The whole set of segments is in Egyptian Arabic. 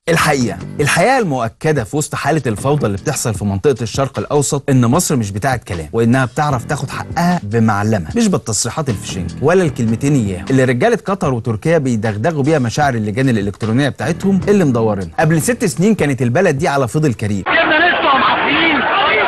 الحقيقه الحقيقه المؤكده في وسط حاله الفوضى اللي بتحصل في منطقه الشرق الاوسط ان مصر مش بتاعه كلام وانها بتعرف تاخد حقها بمعلمه مش بالتصريحات الفشنج ولا الكلمتين اياهم اللي رجاله قطر وتركيا بيدغدغوا بيها مشاعر اللجان الالكترونيه بتاعتهم اللي مدورينها قبل ست سنين كانت البلد دي على فضل كريم جبنا لسه معفيين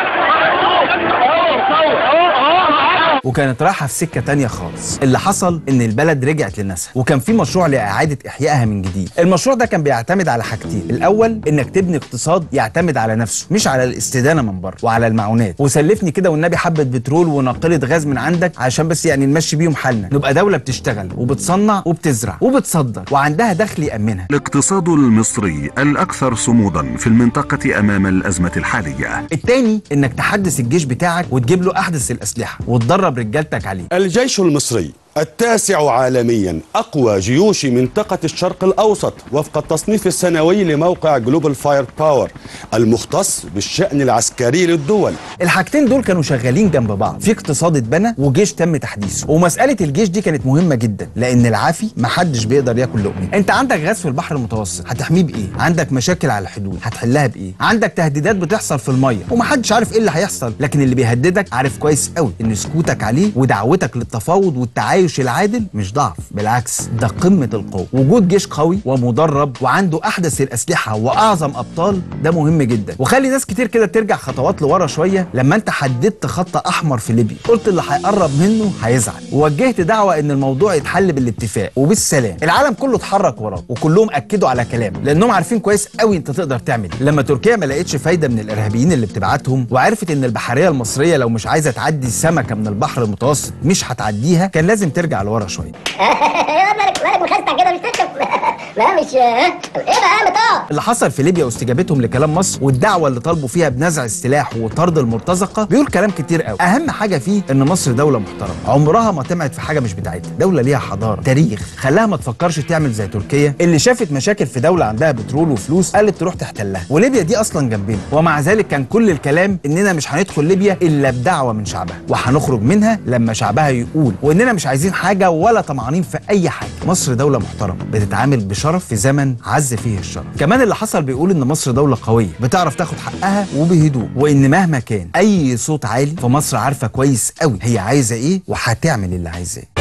وكانت رايحه في سكه تانية خالص اللي حصل ان البلد رجعت لناسها وكان في مشروع لاعاده احيائها من جديد المشروع ده كان بيعتمد على حاجتين الاول انك تبني اقتصاد يعتمد على نفسه مش على الاستدانه من بره وعلى المعونات وسلفني كده والنبي حبه بترول وناقله غاز من عندك عشان بس يعني نمشي بيهم حالنا نبقى دوله بتشتغل وبتصنع وبتزرع وبتصدر وعندها دخل يامنها الاقتصاد المصري الأكثر صمودا في المنطقة أمام الأزمة الحالية التاني انك تحدث الجيش بتاعك وتجيب له احدث الاسلحه وتدرب رجالتك عليه الجيش المصري التاسع عالميا أقوى جيوش منطقة الشرق الأوسط وفق التصنيف السنوي لموقع جلوبال فاير باور المختص بالشأن العسكري للدول الحاجتين دول كانوا شغالين جنب بعض في اقتصاد اتبنى وجيش تم تحديثه ومساله الجيش دي كانت مهمه جدا لان العافي محدش بيقدر ياكل لقمه انت عندك غاز في البحر المتوسط هتحميه بايه عندك مشاكل على الحدود هتحلها بايه عندك تهديدات بتحصل في الميه ومحدش عارف ايه اللي هيحصل لكن اللي بيهددك عارف كويس قوي ان سكوتك عليه ودعوتك للتفاوض والتعايش العادل مش ضعف بالعكس ده قمه القوه وجود جيش قوي ومدرب وعنده احدث الاسلحه واعظم ابطال ده مهم جدا وخلي ناس كتير كده ترجع خطوات لورا شويه لما انت حددت خط احمر في ليبيا قلت اللي هيقرب منه هيزعل ووجهت دعوه ان الموضوع يتحل بالاتفاق وبالسلام العالم كله اتحرك وراك وكلهم اكدوا على كلام لانهم عارفين كويس قوي انت تقدر تعمل إيه. لما تركيا ما لقتش فايده من الارهابيين اللي بتبعتهم وعرفت ان البحريه المصريه لو مش عايزه تعدي سمكه من البحر المتوسط مش هتعديها كان لازم ترجع لورا شويه مالك مالك مخستع كده مش تشرب لا مش ايه بقى مطار اللي حصل في ليبيا واستجابتهم لكلام مصر والدعوه اللي طالبوا فيها بنزع السلاح وطرد المرتزقه بيقول كلام كتير قوي اهم حاجه فيه ان مصر دوله محترمه عمرها ما طمعت في حاجه مش بتاعتها دوله ليها حضاره تاريخ خلاها ما تفكرش تعمل زي تركيا اللي شافت مشاكل في دوله عندها بترول وفلوس قالت تروح تحتلها وليبيا دي اصلا جنبنا ومع ذلك كان كل الكلام اننا مش هندخل ليبيا الا بدعوه من شعبها وهنخرج منها لما شعبها يقول واننا مش عايزين حاجه ولا طمعانين في اي حاجه مصر دوله محترمه بتتعامل بشرف في زمن عز فيه الشرف كمان اللي حصل بيقول ان مصر دوله قويه بتعرف تاخد حقها وبهدوء وان مهما كان اي صوت عالي فمصر عارفه كويس قوي هي عايزه ايه وهتعمل اللي عايزاه